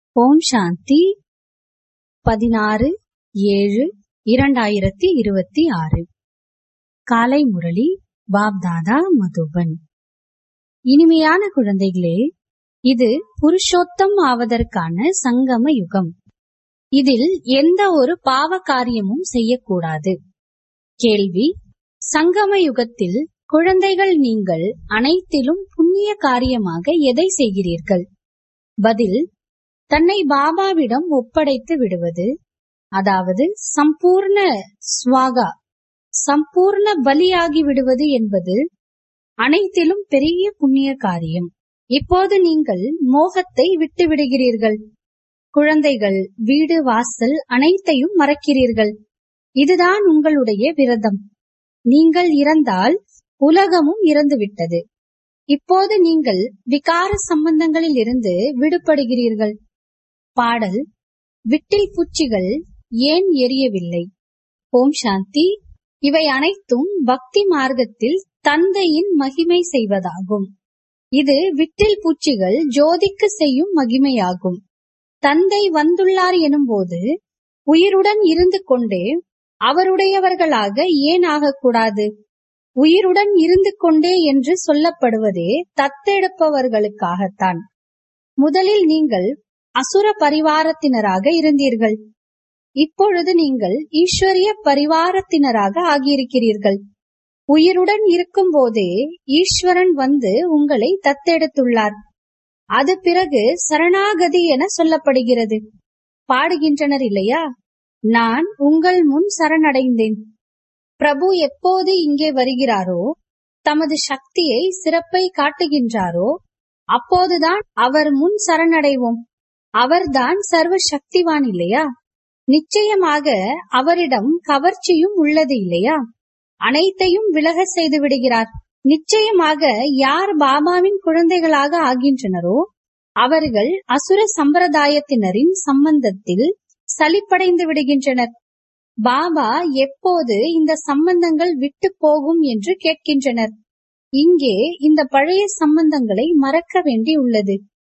ஓம் சாந்தி பதினாறு ஏழு இரண்டாயிரத்தி இருபத்தி ஆறு காலை முரளி பாப்தாதா மதுபன் இனிமையான குழந்தைகளே இது புருஷோத்தம் ஆவதற்கான சங்கம யுகம் இதில் எந்த ஒரு பாவ காரியமும் செய்யக்கூடாது கேள்வி சங்கம யுகத்தில் குழந்தைகள் நீங்கள் அனைத்திலும் புண்ணிய காரியமாக எதை செய்கிறீர்கள் பதில் தன்னை பாபாவிடம் ஒப்படைத்து விடுவது அதாவது சம்பூர்ண ஸ்வாகா சம்பூர்ண பலியாகி விடுவது என்பது அனைத்திலும் பெரிய புண்ணிய காரியம் இப்போது நீங்கள் மோகத்தை விட்டு விடுகிறீர்கள் குழந்தைகள் வீடு வாசல் அனைத்தையும் மறக்கிறீர்கள் இதுதான் உங்களுடைய விரதம் நீங்கள் இறந்தால் உலகமும் இறந்துவிட்டது இப்போது நீங்கள் விகார சம்பந்தங்களில் இருந்து விடுபடுகிறீர்கள் பாடல் விட்டில் பூச்சிகள் ஏன் எரியவில்லை ஓம் சாந்தி இவை அனைத்தும் பக்தி மார்க்கத்தில் தந்தையின் மகிமை செய்வதாகும் இது விட்டில் பூச்சிகள் ஜோதிக்கு செய்யும் மகிமையாகும் தந்தை வந்துள்ளார் எனும்போது உயிருடன் இருந்து கொண்டே அவருடையவர்களாக ஏன் ஆகக்கூடாது உயிருடன் இருந்து கொண்டே என்று சொல்லப்படுவதே தத்தெடுப்பவர்களுக்காகத்தான் முதலில் நீங்கள் அசுர பரிவாரத்தினராக இருந்தீர்கள் இப்பொழுது நீங்கள் ஈஸ்வரிய பரிவாரத்தினராக ஆகியிருக்கிறீர்கள் உயிருடன் இருக்கும் போதே ஈஸ்வரன் வந்து உங்களை தத்தெடுத்துள்ளார் அது பிறகு சரணாகதி என சொல்லப்படுகிறது பாடுகின்றனர் இல்லையா நான் உங்கள் முன் சரணடைந்தேன் பிரபு எப்போது இங்கே வருகிறாரோ தமது சக்தியை சிறப்பை காட்டுகின்றாரோ அப்போதுதான் அவர் முன் சரணடைவோம் அவர்தான் சர்வ சக்திவான் இல்லையா நிச்சயமாக அவரிடம் கவர்ச்சியும் உள்ளது இல்லையா அனைத்தையும் விலக செய்து விடுகிறார் நிச்சயமாக யார் பாபாவின் குழந்தைகளாக ஆகின்றனரோ அவர்கள் அசுர சம்பிரதாயத்தினரின் சம்பந்தத்தில் சலிப்படைந்து விடுகின்றனர் பாபா எப்போது இந்த சம்பந்தங்கள் விட்டு போகும் என்று கேட்கின்றனர் இங்கே இந்த பழைய சம்பந்தங்களை மறக்க வேண்டி உள்ளது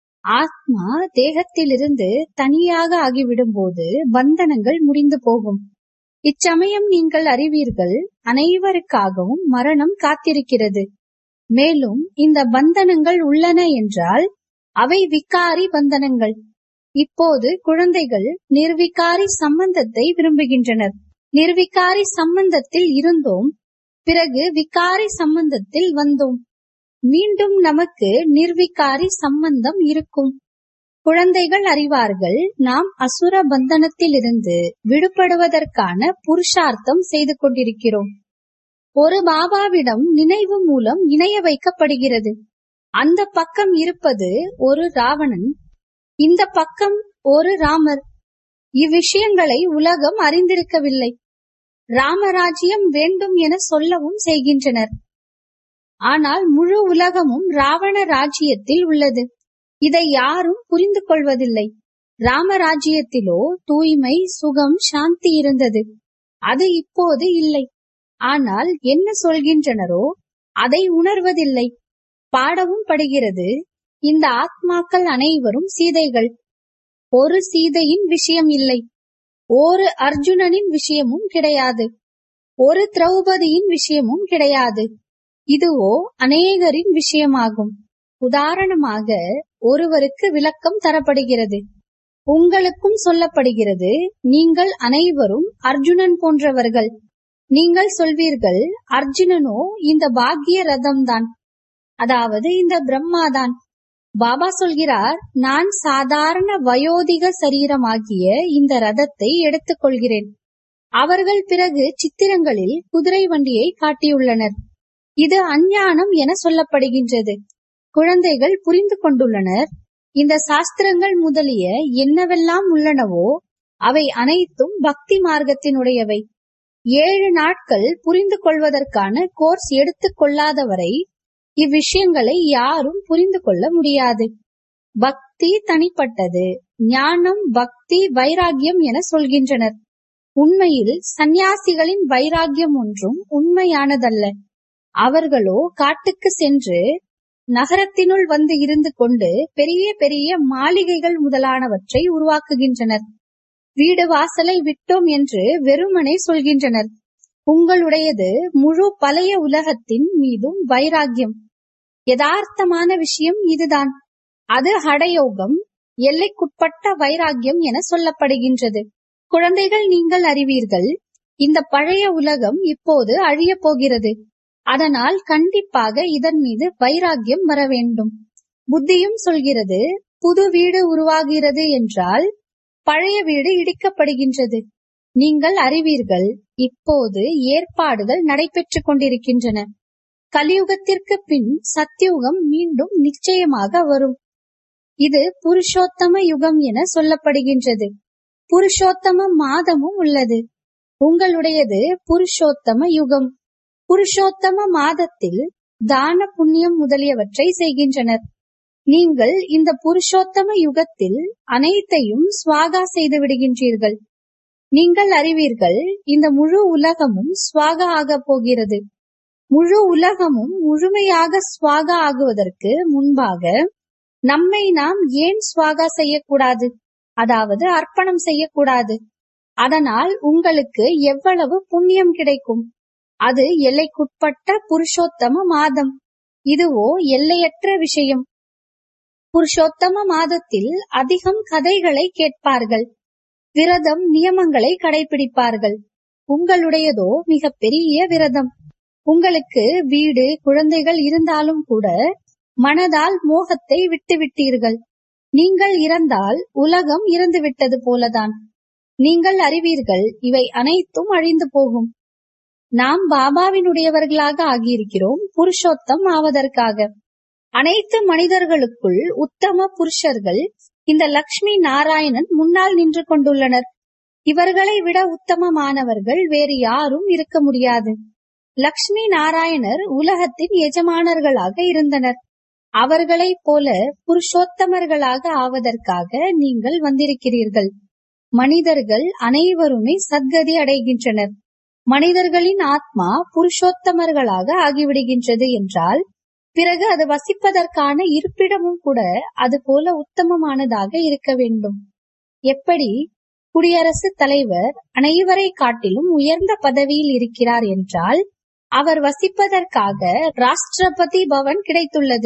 ஆத்மா தேகத்திலிருந்து தனியாக ஆகிவிடும் போது பந்தனங்கள் முடிந்து போகும் இச்சமயம் நீங்கள் அறிவீர்கள் அனைவருக்காகவும் மரணம் காத்திருக்கிறது மேலும் இந்த பந்தனங்கள் உள்ளன என்றால் அவை விகாரி பந்தனங்கள் இப்போது குழந்தைகள் நிர்விகாரி சம்பந்தத்தை விரும்புகின்றனர் நிர்விகாரி சம்பந்தத்தில் இருந்தோம் பிறகு விகாரி சம்பந்தத்தில் வந்தோம் மீண்டும் நமக்கு நிர்விகாரி சம்பந்தம் இருக்கும் குழந்தைகள் அறிவார்கள் நாம் அசுர பந்தனத்திலிருந்து விடுபடுவதற்கான புருஷார்த்தம் செய்து கொண்டிருக்கிறோம் ஒரு பாபாவிடம் நினைவு மூலம் இணைய வைக்கப்படுகிறது அந்த பக்கம் இருப்பது ஒரு ராவணன் இந்த பக்கம் ஒரு ராமர் இவ்விஷயங்களை உலகம் அறிந்திருக்கவில்லை ராமராஜ்யம் வேண்டும் என சொல்லவும் செய்கின்றனர் ஆனால் முழு உலகமும் ராவண ராஜ்யத்தில் உள்ளது இதை யாரும் புரிந்து கொள்வதில்லை ராமராஜ்யத்திலோ தூய்மை சுகம் சாந்தி இருந்தது அது இப்போது இல்லை ஆனால் என்ன சொல்கின்றனரோ அதை உணர்வதில்லை பாடவும் படுகிறது இந்த ஆத்மாக்கள் அனைவரும் சீதைகள் ஒரு சீதையின் விஷயம் இல்லை ஒரு அர்ஜுனனின் விஷயமும் கிடையாது ஒரு திரௌபதியின் விஷயமும் கிடையாது இதுவோ அநேகரின் விஷயமாகும் உதாரணமாக ஒருவருக்கு விளக்கம் தரப்படுகிறது உங்களுக்கும் சொல்லப்படுகிறது நீங்கள் அனைவரும் அர்ஜுனன் போன்றவர்கள் நீங்கள் சொல்வீர்கள் அர்ஜுனனோ இந்த பாக்கிய ரதம் தான் அதாவது இந்த பிரம்மாதான் பாபா சொல்கிறார் நான் சாதாரண வயோதிக சரீரமாகிய இந்த ரதத்தை எடுத்துக்கொள்கிறேன் அவர்கள் பிறகு சித்திரங்களில் குதிரை வண்டியை காட்டியுள்ளனர் இது அஞ்ஞானம் என சொல்லப்படுகின்றது குழந்தைகள் புரிந்து கொண்டுள்ளனர் இந்த சாஸ்திரங்கள் முதலிய என்னவெல்லாம் உள்ளனவோ அவை அனைத்தும் பக்தி மார்க்கத்தினுடையவை ஏழு நாட்கள் புரிந்து கொள்வதற்கான கோர்ஸ் எடுத்துக் கொள்ளாதவரை இவ்விஷயங்களை யாரும் புரிந்து கொள்ள முடியாது பக்தி தனிப்பட்டது ஞானம் பக்தி வைராகியம் என சொல்கின்றனர் உண்மையில் சந்நியாசிகளின் வைராகியம் ஒன்றும் உண்மையானதல்ல அவர்களோ காட்டுக்கு சென்று நகரத்தினுள் வந்து இருந்து கொண்டு பெரிய பெரிய மாளிகைகள் முதலானவற்றை உருவாக்குகின்றனர் வீடு வாசலை விட்டோம் என்று வெறுமனே சொல்கின்றனர் உங்களுடையது முழு பழைய உலகத்தின் மீதும் வைராக்கியம் யதார்த்தமான விஷயம் இதுதான் அது ஹடயோகம் எல்லைக்குட்பட்ட வைராக்கியம் என சொல்லப்படுகின்றது குழந்தைகள் நீங்கள் அறிவீர்கள் இந்த பழைய உலகம் இப்போது அழியப் போகிறது அதனால் கண்டிப்பாக இதன் மீது வைராக்கியம் வர வேண்டும் புத்தியும் சொல்கிறது புது வீடு உருவாகிறது என்றால் பழைய வீடு இடிக்கப்படுகின்றது நீங்கள் அறிவீர்கள் இப்போது ஏற்பாடுகள் நடைபெற்றுக் கொண்டிருக்கின்றன கலியுகத்திற்கு பின் சத்தியுகம் மீண்டும் நிச்சயமாக வரும் இது புருஷோத்தம யுகம் என சொல்லப்படுகின்றது புருஷோத்தம மாதமும் உள்ளது உங்களுடையது புருஷோத்தம யுகம் புருஷோத்தம மாதத்தில் தான புண்ணியம் முதலியவற்றை செய்கின்றனர் நீங்கள் இந்த புருஷோத்தம யுகத்தில் அனைத்தையும் ஸ்வாகா செய்து விடுகின்றீர்கள் நீங்கள் அறிவீர்கள் இந்த முழு உலகமும் ஸ்வாகா ஆகப் போகிறது முழு உலகமும் முழுமையாக ஸ்வாகா ஆகுவதற்கு முன்பாக நம்மை நாம் ஏன் ஸ்வாகா செய்யக்கூடாது அதாவது அர்ப்பணம் செய்யக்கூடாது அதனால் உங்களுக்கு எவ்வளவு புண்ணியம் கிடைக்கும் அது எல்லைக்குட்பட்ட புருஷோத்தம மாதம் இதுவோ எல்லையற்ற விஷயம் புருஷோத்தம மாதத்தில் அதிகம் கதைகளை கேட்பார்கள் விரதம் நியமங்களை கடைபிடிப்பார்கள் உங்களுடையதோ மிக பெரிய விரதம் உங்களுக்கு வீடு குழந்தைகள் இருந்தாலும் கூட மனதால் மோகத்தை விட்டுவிட்டீர்கள் நீங்கள் இறந்தால் உலகம் இறந்து விட்டது போலதான் நீங்கள் அறிவீர்கள் இவை அனைத்தும் அழிந்து போகும் நாம் பாபாவினுடையவர்களாக ஆகியிருக்கிறோம் புருஷோத்தம் ஆவதற்காக அனைத்து மனிதர்களுக்குள் உத்தம புருஷர்கள் இந்த லக்ஷ்மி நாராயணன் முன்னால் நின்று கொண்டுள்ளனர் இவர்களை விட உத்தமமானவர்கள் வேறு யாரும் இருக்க முடியாது லக்ஷ்மி நாராயணர் உலகத்தின் எஜமானர்களாக இருந்தனர் அவர்களைப் போல புருஷோத்தமர்களாக ஆவதற்காக நீங்கள் வந்திருக்கிறீர்கள் மனிதர்கள் அனைவருமே சத்கதி அடைகின்றனர் மனிதர்களின் ஆத்மா புருஷோத்தமர்களாக ஆகிவிடுகின்றது என்றால் பிறகு அது வசிப்பதற்கான இருப்பிடமும் கூட அது போல உத்தமமானதாக இருக்க வேண்டும் எப்படி குடியரசுத் தலைவர் அனைவரை காட்டிலும் உயர்ந்த பதவியில் இருக்கிறார் என்றால் அவர் வசிப்பதற்காக ராஷ்டிரபதி பவன் கிடைத்துள்ளது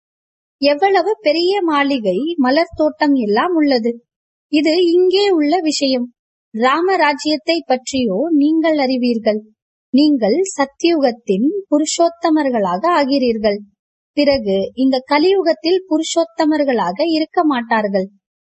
எவ்வளவு பெரிய மாளிகை மலர் தோட்டம் எல்லாம் உள்ளது இது இங்கே உள்ள விஷயம் ராமராஜ்யத்தை பற்றியோ நீங்கள் அறிவீர்கள் நீங்கள் சத்தியுகத்தின் புருஷோத்தமர்களாக ஆகிறீர்கள் பிறகு இந்த கலியுகத்தில் புருஷோத்தமர்களாக இருக்க மாட்டார்கள்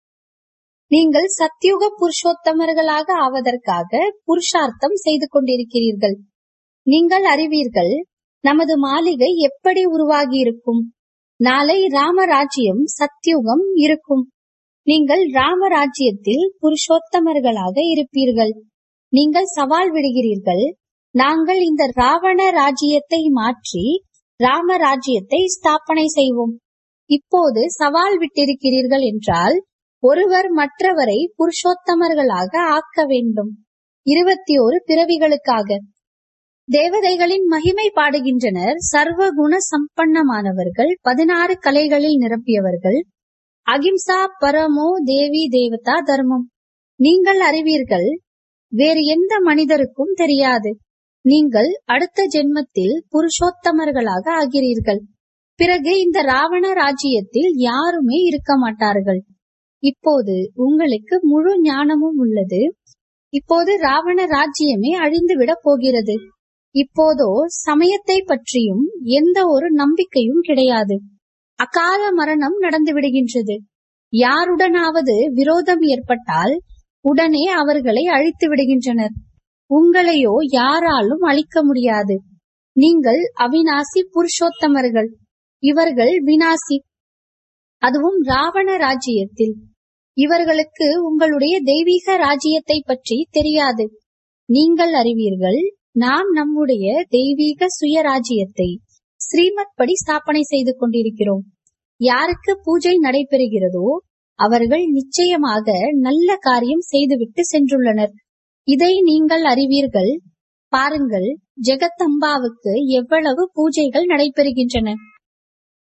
நீங்கள் சத்தியுக புருஷோத்தமர்களாக ஆவதற்காக புருஷார்த்தம் செய்து கொண்டிருக்கிறீர்கள் நீங்கள் அறிவீர்கள் நமது மாளிகை எப்படி உருவாகி இருக்கும் நாளை ராமராஜ்யம் சத்தியுகம் இருக்கும் நீங்கள் ராமராஜ்யத்தில் புருஷோத்தமர்களாக இருப்பீர்கள் நீங்கள் சவால் விடுகிறீர்கள் நாங்கள் இந்த ராவண ராஜ்யத்தை மாற்றி ராமராஜ்யத்தை ஸ்தாபனை செய்வோம் இப்போது சவால் விட்டிருக்கிறீர்கள் என்றால் ஒருவர் மற்றவரை புருஷோத்தமர்களாக ஆக்க வேண்டும் இருபத்தி ஒரு பிறவிகளுக்காக தேவதைகளின் மகிமை பாடுகின்றனர் சர்வ குண சம்பன்னமானவர்கள் பதினாறு கலைகளில் நிரப்பியவர்கள் அகிம்சா பரமோ தேவி தேவதா தர்மம் நீங்கள் அறிவீர்கள் வேறு எந்த மனிதருக்கும் தெரியாது நீங்கள் அடுத்த ஜென்மத்தில் புருஷோத்தமர்களாக ஆகிறீர்கள் பிறகு இந்த ராவண ராஜ்யத்தில் யாருமே இருக்க மாட்டார்கள் இப்போது உங்களுக்கு முழு ஞானமும் உள்ளது இப்போது ராவண ராஜ்யமே அழிந்துவிடப் போகிறது இப்போதோ சமயத்தை பற்றியும் எந்த ஒரு நம்பிக்கையும் கிடையாது அகால மரணம் நடந்து விடுகின்றது யாருடனாவது விரோதம் ஏற்பட்டால் உடனே அவர்களை அழித்து விடுகின்றனர் உங்களையோ யாராலும் அழிக்க முடியாது நீங்கள் அவிநாசி புருஷோத்தமர்கள் இவர்கள் வினாசி அதுவும் ராவண ராஜ்யத்தில் இவர்களுக்கு உங்களுடைய தெய்வீக ராஜ்யத்தை பற்றி தெரியாது நீங்கள் அறிவீர்கள் நாம் நம்முடைய தெய்வீக சுயராஜ்யத்தை ஸ்ரீமத் படி ஸ்தாபனை செய்து கொண்டிருக்கிறோம் யாருக்கு பூஜை நடைபெறுகிறதோ அவர்கள் நிச்சயமாக நல்ல காரியம் செய்துவிட்டு சென்றுள்ளனர் இதை நீங்கள் அறிவீர்கள் பாருங்கள் ஜெகத்தம்பாவுக்கு எவ்வளவு பூஜைகள் நடைபெறுகின்றன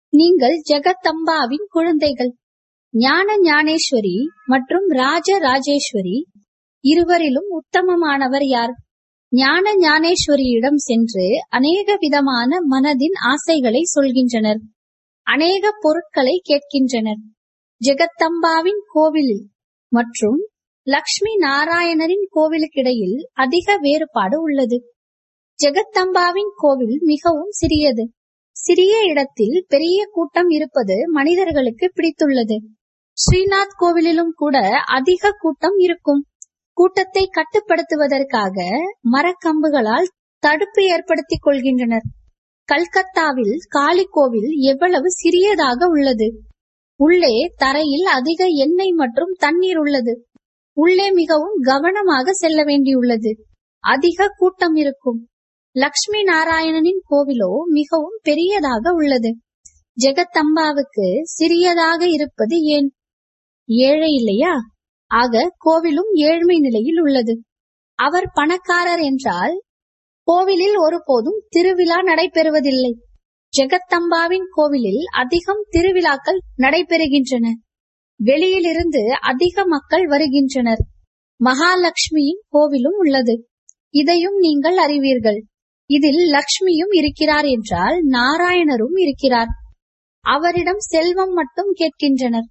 நீங்கள் ஜெகதம்பாவின் குழந்தைகள் ஞான ஞானேஸ்வரி மற்றும் ராஜ ராஜேஸ்வரி இருவரிலும் உத்தமமானவர் யார் ஞான ஞானேஸ்வரியிடம் சென்று அநேக விதமான மனதின் ஆசைகளை சொல்கின்றனர் அநேக பொருட்களை கேட்கின்றனர் ஜெகத்தம்பாவின் கோவிலில் மற்றும் லக்ஷ்மி நாராயணரின் கோவிலுக்கிடையில் அதிக வேறுபாடு உள்ளது ஜெகத்தம்பாவின் கோவில் மிகவும் சிறியது சிறிய இடத்தில் பெரிய கூட்டம் இருப்பது மனிதர்களுக்கு பிடித்துள்ளது ஸ்ரீநாத் கோவிலிலும் கூட அதிக கூட்டம் இருக்கும் கூட்டத்தை கட்டுப்படுத்துவதற்காக மரக்கம்புகளால் தடுப்பு ஏற்படுத்திக் கொள்கின்றனர் கல்கத்தாவில் காளி கோவில் எவ்வளவு சிறியதாக உள்ளது உள்ளே தரையில் அதிக எண்ணெய் மற்றும் தண்ணீர் உள்ளது உள்ளே மிகவும் கவனமாக செல்ல வேண்டியுள்ளது அதிக கூட்டம் இருக்கும் லக்ஷ்மி நாராயணனின் கோவிலோ மிகவும் பெரியதாக உள்ளது ஜெகத்தம்பாவுக்கு சிறியதாக இருப்பது ஏன் ஏழை இல்லையா ஆக கோவிலும் ஏழ்மை நிலையில் உள்ளது அவர் பணக்காரர் என்றால் கோவிலில் ஒருபோதும் திருவிழா நடைபெறுவதில்லை ஜெகத்தம்பாவின் கோவிலில் அதிகம் திருவிழாக்கள் நடைபெறுகின்றன வெளியிலிருந்து அதிக மக்கள் வருகின்றனர் மகாலட்சுமியின் கோவிலும் உள்ளது இதையும் நீங்கள் அறிவீர்கள் இதில் லக்ஷ்மியும் இருக்கிறார் என்றால் நாராயணரும் இருக்கிறார் அவரிடம் செல்வம் மட்டும் கேட்கின்றனர்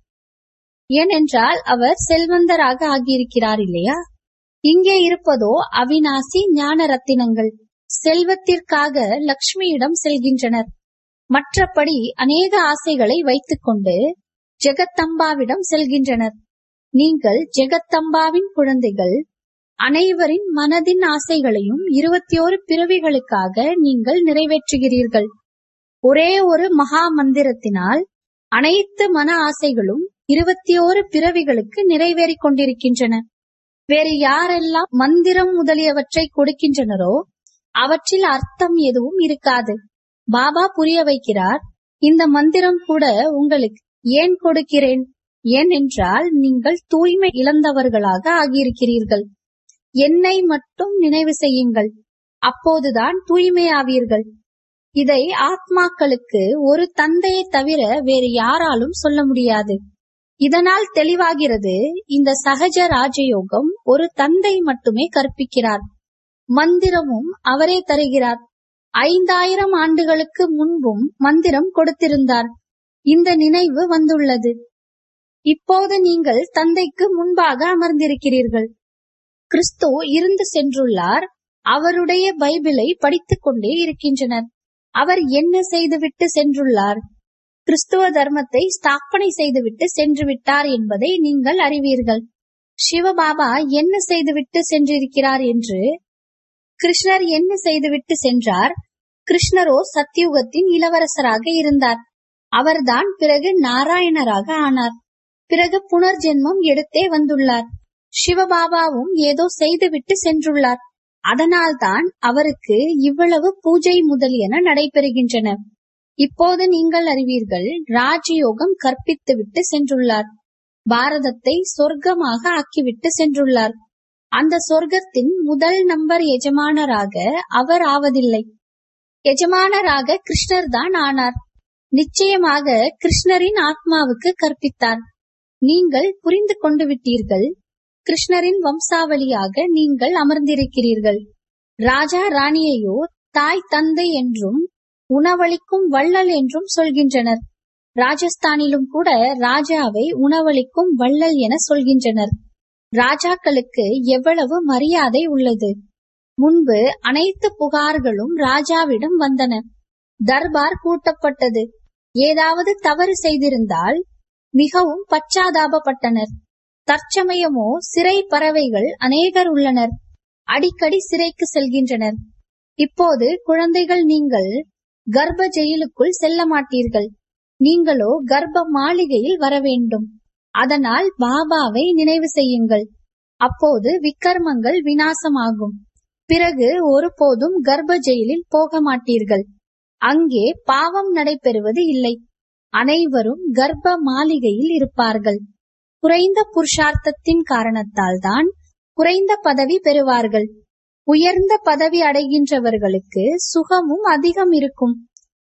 ஏனென்றால் அவர் செல்வந்தராக ஆகியிருக்கிறார் இல்லையா இங்கே இருப்பதோ அவினாசி ஞான ரத்தினங்கள் செல்வத்திற்காக லக்ஷ்மியிடம் செல்கின்றனர் மற்றபடி அநேக ஆசைகளை வைத்துக்கொண்டு ஜெகத்தம்பாவிடம் செல்கின்றனர் நீங்கள் ஜெகத்தம்பாவின் குழந்தைகள் அனைவரின் மனதின் ஆசைகளையும் இருபத்தி ஓரு பிறவிகளுக்காக நீங்கள் நிறைவேற்றுகிறீர்கள் ஒரே ஒரு மகா மந்திரத்தினால் அனைத்து மன ஆசைகளும் இருபத்தி ஓரு பிறவிகளுக்கு நிறைவேறிக் கொண்டிருக்கின்றன வேறு யாரெல்லாம் மந்திரம் முதலியவற்றை கொடுக்கின்றனரோ அவற்றில் அர்த்தம் எதுவும் இருக்காது பாபா புரிய வைக்கிறார் இந்த மந்திரம் கூட உங்களுக்கு ஏன் கொடுக்கிறேன் ஏனென்றால் நீங்கள் தூய்மை இழந்தவர்களாக ஆகியிருக்கிறீர்கள் என்னை மட்டும் நினைவு செய்யுங்கள் அப்போதுதான் தூய்மையாவீர்கள் இதை ஆத்மாக்களுக்கு ஒரு தந்தையை தவிர வேறு யாராலும் சொல்ல முடியாது இதனால் தெளிவாகிறது இந்த சகஜ ராஜயோகம் ஒரு தந்தை மட்டுமே கற்பிக்கிறார் மந்திரமும் அவரே தருகிறார் ஐந்தாயிரம் ஆண்டுகளுக்கு முன்பும் மந்திரம் கொடுத்திருந்தார் இந்த நினைவு வந்துள்ளது இப்போது நீங்கள் தந்தைக்கு முன்பாக அமர்ந்திருக்கிறீர்கள் கிறிஸ்து இருந்து சென்றுள்ளார் அவருடைய பைபிளை படித்துக் கொண்டே இருக்கின்றனர் அவர் என்ன செய்துவிட்டு சென்றுள்ளார் கிறிஸ்துவ தர்மத்தை ஸ்தாபனை செய்துவிட்டு சென்று விட்டார் என்பதை நீங்கள் அறிவீர்கள் சிவபாபா என்ன செய்துவிட்டு சென்றிருக்கிறார் என்று கிருஷ்ணர் என்ன செய்துவிட்டு சென்றார் கிருஷ்ணரோ சத்தியுகத்தின் இளவரசராக இருந்தார் அவர்தான் பிறகு நாராயணராக ஆனார் பிறகு புனர்ஜென்மம் எடுத்தே வந்துள்ளார் சிவபாபாவும் ஏதோ செய்துவிட்டு சென்றுள்ளார் அதனால்தான் அவருக்கு இவ்வளவு பூஜை முதலியன நடைபெறுகின்றன இப்போது நீங்கள் அறிவீர்கள் ராஜயோகம் கற்பித்துவிட்டு சென்றுள்ளார் பாரதத்தை சொர்க்கமாக ஆக்கிவிட்டு சென்றுள்ளார் அந்த சொர்க்கத்தின் முதல் நம்பர் எஜமானராக அவர் ஆவதில்லை எஜமானராக கிருஷ்ணர் தான் ஆனார் நிச்சயமாக கிருஷ்ணரின் ஆத்மாவுக்கு கற்பித்தார் நீங்கள் புரிந்து கொண்டு விட்டீர்கள் கிருஷ்ணரின் வம்சாவளியாக நீங்கள் அமர்ந்திருக்கிறீர்கள் ராஜா ராணியையோ தாய் தந்தை என்றும் உணவளிக்கும் வள்ளல் என்றும் சொல்கின்றனர் ராஜஸ்தானிலும் கூட ராஜாவை உணவளிக்கும் வள்ளல் என சொல்கின்றனர் ராஜாக்களுக்கு எவ்வளவு மரியாதை உள்ளது முன்பு அனைத்து புகார்களும் ராஜாவிடம் வந்தன தர்பார் கூட்டப்பட்டது ஏதாவது தவறு செய்திருந்தால் மிகவும் பச்சாதாபப்பட்டனர் தற்சமயமோ சிறை பறவைகள் அநேகர் உள்ளனர் அடிக்கடி சிறைக்கு செல்கின்றனர் இப்போது குழந்தைகள் நீங்கள் கர்ப்ப ஜெயிலுக்குள் செல்ல மாட்டீர்கள் நீங்களோ கர்ப்ப மாளிகையில் வர வேண்டும் அதனால் பாபாவை நினைவு செய்யுங்கள் அப்போது விக்கர்மங்கள் வினாசமாகும் பிறகு ஒருபோதும் கர்ப்ப ஜெயிலில் போக மாட்டீர்கள் அங்கே பாவம் நடைபெறுவது இல்லை அனைவரும் கர்ப்ப மாளிகையில் இருப்பார்கள் குறைந்த புருஷார்த்தத்தின் காரணத்தால் தான் குறைந்த பதவி பெறுவார்கள் உயர்ந்த பதவி அடைகின்றவர்களுக்கு சுகமும் அதிகம் இருக்கும்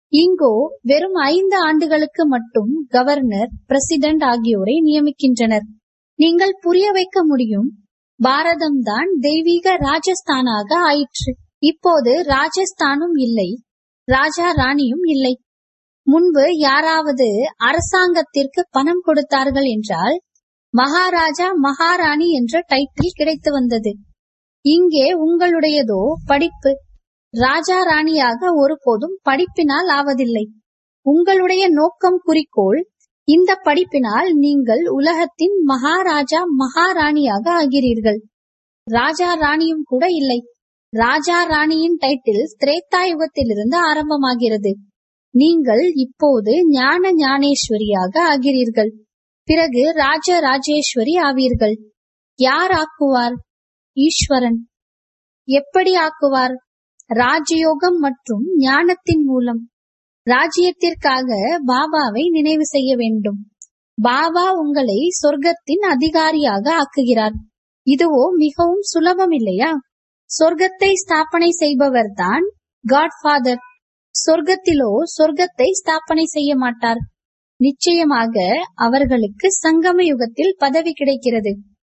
இங்கோ வெறும் ஐந்து ஆண்டுகளுக்கு மட்டும் கவர்னர் பிரசிடென்ட் ஆகியோரை நியமிக்கின்றனர் நீங்கள் புரிய வைக்க முடியும் பாரதம்தான் தெய்வீக ராஜஸ்தானாக ஆயிற்று இப்போது ராஜஸ்தானும் இல்லை ராஜா ராணியும் இல்லை முன்பு யாராவது அரசாங்கத்திற்கு பணம் கொடுத்தார்கள் என்றால் மகாராஜா மகாராணி என்ற டைட்டில் கிடைத்து வந்தது இங்கே உங்களுடையதோ படிப்பு ராஜா ராணியாக ஒருபோதும் படிப்பினால் ஆவதில்லை உங்களுடைய நோக்கம் குறிக்கோள் இந்த படிப்பினால் நீங்கள் உலகத்தின் மகாராஜா மகாராணியாக ஆகிறீர்கள் ராஜா ராணியும் கூட இல்லை ராஜா ராணியின் டைட்டில் திரேத்தா யுகத்திலிருந்து ஆரம்பமாகிறது நீங்கள் இப்போது ஞான ஞானேஸ்வரியாக ஆகிறீர்கள் பிறகு ராஜ ராஜேஸ்வரி ஆவீர்கள் யார் ஆக்குவார் ஈஸ்வரன் எப்படி ஆக்குவார் ராஜயோகம் மற்றும் ஞானத்தின் மூலம் ராஜ்யத்திற்காக பாபாவை நினைவு செய்ய வேண்டும் பாபா உங்களை சொர்க்கத்தின் அதிகாரியாக ஆக்குகிறார் இதுவோ மிகவும் சுலபம் இல்லையா சொர்க்கத்தை ஸ்தாபனை செய்பவர்தான் காட்ஃபாதர் சொர்க்கத்திலோ சொர்க்கத்தை ஸ்தாபனை செய்ய மாட்டார் நிச்சயமாக அவர்களுக்கு சங்கம யுகத்தில் பதவி கிடைக்கிறது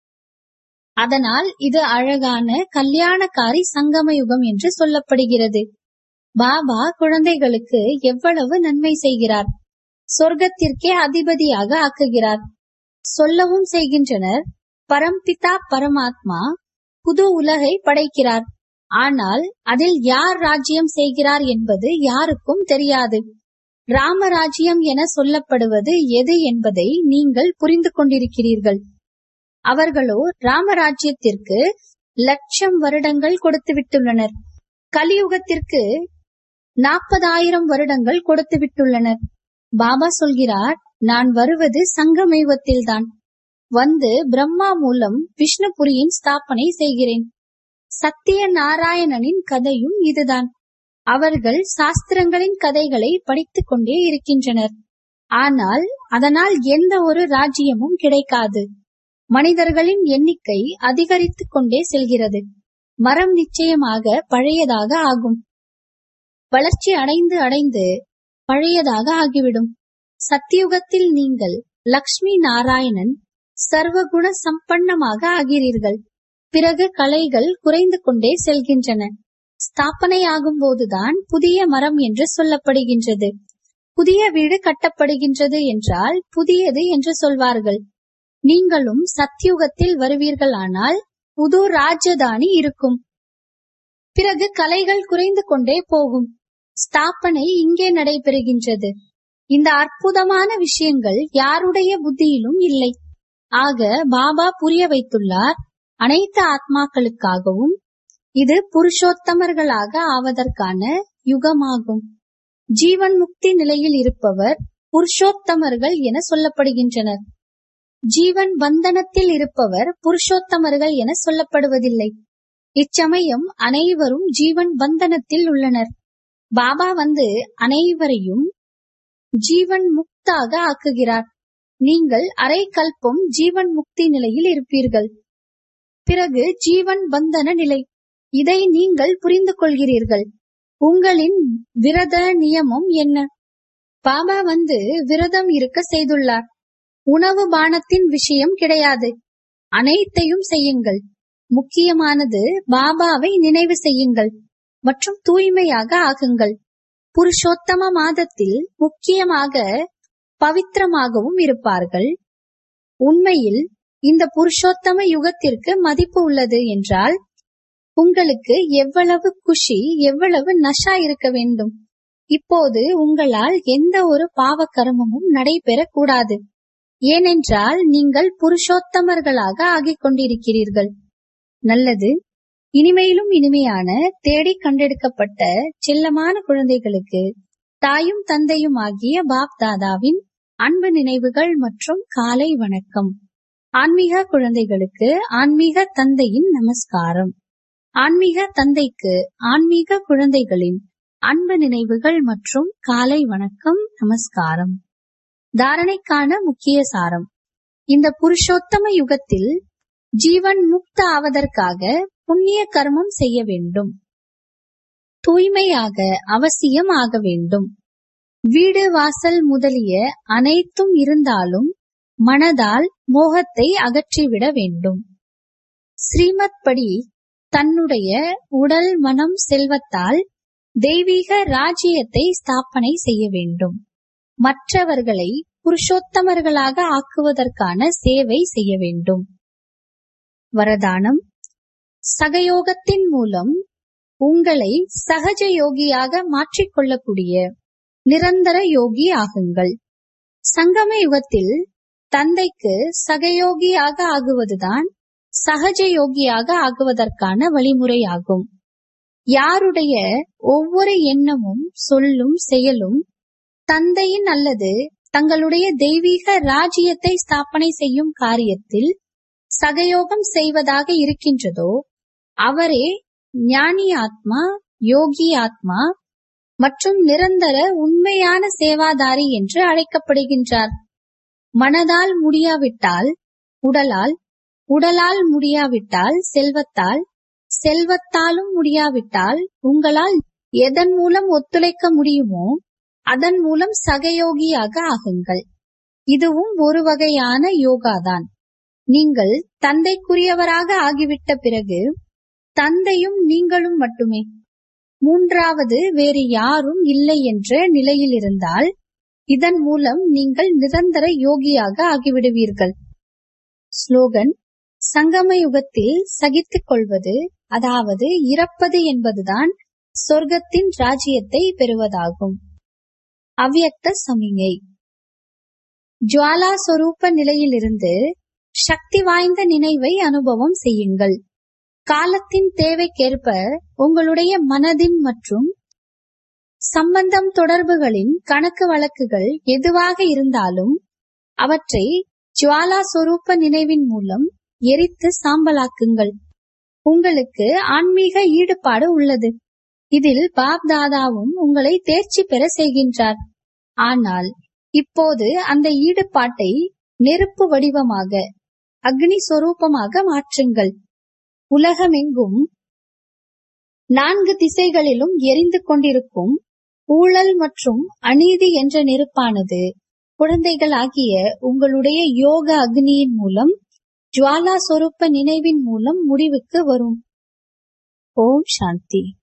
அதனால் இது அழகான கல்யாணக்காரி சங்கம யுகம் என்று சொல்லப்படுகிறது பாபா குழந்தைகளுக்கு எவ்வளவு நன்மை செய்கிறார் சொர்க்கத்திற்கே அதிபதியாக ஆக்குகிறார் சொல்லவும் செய்கின்றனர் பரம்பிதா பரமாத்மா புது உலகை படைக்கிறார் ஆனால் அதில் யார் ராஜ்யம் செய்கிறார் என்பது யாருக்கும் தெரியாது ராமராஜ்யம் என சொல்லப்படுவது எது என்பதை நீங்கள் புரிந்து கொண்டிருக்கிறீர்கள் அவர்களோ ராமராஜ்யத்திற்கு லட்சம் வருடங்கள் கொடுத்து விட்டுள்ளனர் கலியுகத்திற்கு நாற்பதாயிரம் வருடங்கள் கொடுத்து விட்டுள்ளனர் பாபா சொல்கிறார் நான் வருவது சங்கமயுகத்தில்தான் வந்து பிரம்மா மூலம் விஷ்ணுபுரியின் ஸ்தாபனை செய்கிறேன் சத்திய நாராயணனின் கதையும் இதுதான் அவர்கள் சாஸ்திரங்களின் கதைகளை படித்துக் கொண்டே இருக்கின்றனர் ஆனால் அதனால் எந்த ஒரு ராஜ்யமும் கிடைக்காது மனிதர்களின் எண்ணிக்கை அதிகரித்துக் கொண்டே செல்கிறது மரம் நிச்சயமாக பழையதாக ஆகும் வளர்ச்சி அடைந்து அடைந்து பழையதாக ஆகிவிடும் சத்தியுகத்தில் நீங்கள் லக்ஷ்மி நாராயணன் சர்வகுண சம்பன்னமாக ஆகிறீர்கள் பிறகு கலைகள் குறைந்து கொண்டே செல்கின்றன ஸ்தாபனை ஆகும் போதுதான் புதிய மரம் என்று சொல்லப்படுகின்றது புதிய வீடு கட்டப்படுகின்றது என்றால் புதியது என்று சொல்வார்கள் நீங்களும் சத்தியுகத்தில் வருவீர்களானால் புது ராஜதானி இருக்கும் பிறகு கலைகள் குறைந்து கொண்டே போகும் ஸ்தாபனை இங்கே நடைபெறுகின்றது இந்த அற்புதமான விஷயங்கள் யாருடைய புத்தியிலும் இல்லை ஆக பாபா புரிய வைத்துள்ளார் அனைத்து ஆத்மாக்களுக்காகவும் இது புருஷோத்தமர்களாக ஆவதற்கான யுகமாகும் ஜீவன் முக்தி நிலையில் இருப்பவர் புருஷோத்தமர்கள் என சொல்லப்படுகின்றனர் ஜீவன் பந்தனத்தில் இருப்பவர் புருஷோத்தமர்கள் என சொல்லப்படுவதில்லை இச்சமயம் அனைவரும் ஜீவன் பந்தனத்தில் உள்ளனர் பாபா வந்து அனைவரையும் ஜீவன் முக்தாக ஆக்குகிறார் நீங்கள் அரை கல்பம் ஜீவன் முக்தி நிலையில் இருப்பீர்கள் பிறகு ஜீவன் பந்தன நிலை இதை நீங்கள் புரிந்து கொள்கிறீர்கள் உங்களின் விரத நியமம் என்ன பாபா வந்து விரதம் இருக்க செய்துள்ளார் உணவு பானத்தின் விஷயம் கிடையாது அனைத்தையும் செய்யுங்கள் முக்கியமானது பாபாவை நினைவு செய்யுங்கள் மற்றும் தூய்மையாக ஆகுங்கள் புருஷோத்தம மாதத்தில் முக்கியமாக பவித்திரமாகவும் இருப்பார்கள் உண்மையில் இந்த புருஷோத்தம யுகத்திற்கு மதிப்பு உள்ளது என்றால் உங்களுக்கு எவ்வளவு குஷி எவ்வளவு நஷா இருக்க வேண்டும் இப்போது உங்களால் எந்த ஒரு பாவ கர்மமும் நடைபெறக் கூடாது ஏனென்றால் நீங்கள் புருஷோத்தமர்களாக ஆகிக் கொண்டிருக்கிறீர்கள் நல்லது இனிமையிலும் இனிமையான தேடி கண்டெடுக்கப்பட்ட செல்லமான குழந்தைகளுக்கு தாயும் தந்தையும் ஆகிய பாப் தாதாவின் அன்பு நினைவுகள் மற்றும் காலை வணக்கம் ஆன்மீக குழந்தைகளுக்கு ஆன்மீக தந்தையின் நமஸ்காரம் ஆன்மீக தந்தைக்கு ஆன்மீக குழந்தைகளின் அன்பு நினைவுகள் மற்றும் காலை வணக்கம் நமஸ்காரம் தாரணைக்கான முக்கிய சாரம் இந்த புருஷோத்தம யுகத்தில் ஜீவன் முக்த ஆவதற்காக புண்ணிய கர்மம் செய்ய வேண்டும் தூய்மையாக அவசியம் ஆக வேண்டும் வீடு வாசல் முதலிய அனைத்தும் இருந்தாலும் மனதால் மோகத்தை அகற்றிவிட வேண்டும் ஸ்ரீமத் படி தன்னுடைய உடல் மனம் செல்வத்தால் தெய்வீக ராஜ்யத்தை ஸ்தாபனை செய்ய வேண்டும் மற்றவர்களை புருஷோத்தமர்களாக ஆக்குவதற்கான சேவை செய்ய வேண்டும் வரதானம் சகயோகத்தின் மூலம் உங்களை சகஜ யோகியாக மாற்றிக்கொள்ளக்கூடிய நிரந்தர யோகி ஆகுங்கள் சங்கம யுகத்தில் தந்தைக்கு சகயோகியாக ஆகுவதுதான் சகஜ யோகியாக ஆகுவதற்கான வழிமுறையாகும் யாருடைய ஒவ்வொரு எண்ணமும் சொல்லும் செயலும் தந்தையின் அல்லது தங்களுடைய தெய்வீக ராஜ்யத்தை ஸ்தாபனை செய்யும் காரியத்தில் சகயோகம் செய்வதாக இருக்கின்றதோ அவரே ஞானி ஆத்மா யோகி ஆத்மா மற்றும் நிரந்தர உண்மையான சேவாதாரி என்று அழைக்கப்படுகின்றார் மனதால் முடியாவிட்டால் உடலால் உடலால் முடியாவிட்டால் செல்வத்தால் செல்வத்தாலும் முடியாவிட்டால் உங்களால் எதன் மூலம் ஒத்துழைக்க முடியுமோ அதன் மூலம் சகயோகியாக ஆகுங்கள் இதுவும் ஒரு வகையான யோகாதான் நீங்கள் தந்தைக்குரியவராக ஆகிவிட்ட பிறகு தந்தையும் நீங்களும் மட்டுமே மூன்றாவது வேறு யாரும் இல்லை என்ற நிலையில் இருந்தால் இதன் மூலம் நீங்கள் நிரந்தர யோகியாக ஆகிவிடுவீர்கள் ஸ்லோகன் சங்கம யுகத்தில் சகித்துக் கொள்வது அதாவது இறப்பது என்பதுதான் சொர்க்கத்தின் ராஜ்யத்தை பெறுவதாகும் அவ்யக்த சமிகை ஜுவாலா சொரூப நிலையிலிருந்து சக்தி வாய்ந்த நினைவை அனுபவம் செய்யுங்கள் காலத்தின் தேவைக்கேற்ப உங்களுடைய மனதின் மற்றும் சம்பந்தம் தொடர்புகளின் கணக்கு வழக்குகள் எதுவாக இருந்தாலும் அவற்றை ஜுவாலா சொரூப நினைவின் மூலம் எரித்து சாம்பலாக்குங்கள் உங்களுக்கு ஆன்மீக ஈடுபாடு உள்ளது இதில் பாப் தாதாவும் உங்களை தேர்ச்சி பெற செய்கின்றார் ஆனால் இப்போது அந்த ஈடுபாட்டை நெருப்பு வடிவமாக அக்னி சொரூபமாக மாற்றுங்கள் உலகமெங்கும் நான்கு திசைகளிலும் எரிந்து கொண்டிருக்கும் ஊழல் மற்றும் அநீதி என்ற நெருப்பானது குழந்தைகளாகிய உங்களுடைய யோக அக்னியின் மூலம் ஜுவாலா சொரூப நினைவின் மூலம் முடிவுக்கு வரும் ஓம் சாந்தி